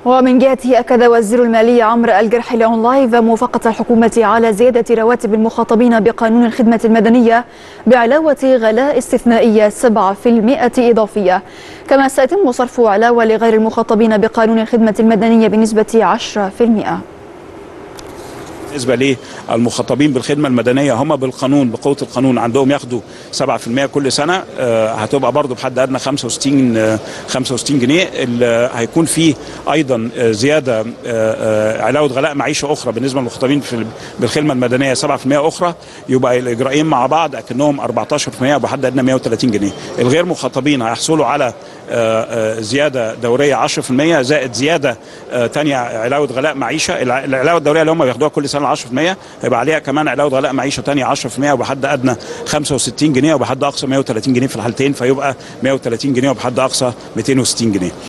ومن جهته أكد وزير المالية عمرو الجرحي لأون لايف موافقة الحكومة على زيادة رواتب المخاطبين بقانون الخدمة المدنية بعلاوة غلاء استثنائية 7% إضافية كما سيتم صرف علاوة لغير المخاطبين بقانون الخدمة المدنية بنسبة 10% بالنسبه للمخاطبين بالخدمه المدنيه هم بالقانون بقوه القانون عندهم ياخدوا 7% كل سنه هتبقى برضو بحد ادنى 65 65 جنيه هيكون في ايضا زياده علاوه غلاء معيشه اخرى بالنسبه للمخاطبين بالخدمه المدنيه 7% اخرى يبقى الاجراءين مع بعض اكنهم 14% بحد ادنى 130 جنيه الغير مخاطبين هيحصلوا على زياده دوريه 10% زائد زياده ثانيه علاوه غلاء معيشه العلاوه الدوريه اللي هم بياخدوها كل سنه 10% هيبقى عليها كمان علاوه غلاء معيشه ثانيه 10% وبحد ادنى 65 جنيه وبحد اقصى 130 جنيه في الحالتين فيبقى 130 جنيه وبحد اقصى 260 جنيه